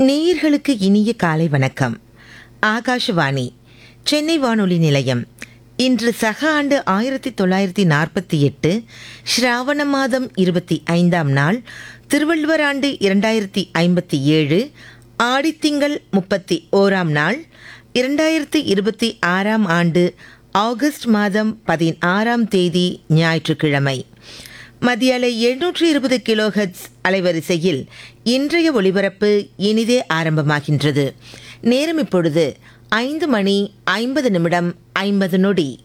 நேயர்களுக்கு இனிய காலை வணக்கம் ஆகாஷவாணி சென்னை வானொலி நிலையம் இன்று சக ஆண்டு ஆயிரத்தி தொள்ளாயிரத்தி நாற்பத்தி எட்டு ஸ்ராவண மாதம் இருபத்தி ஐந்தாம் நாள் திருவள்ளுவர் ஆண்டு இரண்டாயிரத்தி ஐம்பத்தி ஏழு ஆடித்திங்கள் முப்பத்தி ஓராம் நாள் இரண்டாயிரத்தி இருபத்தி ஆறாம் ஆண்டு ஆகஸ்ட் மாதம் பதினாறாம் தேதி ஞாயிற்றுக்கிழமை மத்திய அலை எழுநூற்று இருபது கிலோஹெட்ஸ் அலைவரிசையில் இன்றைய ஒளிபரப்பு இனிதே ஆரம்பமாகின்றது நேரம் இப்பொழுது ஐந்து மணி ஐம்பது நிமிடம் ஐம்பது நொடி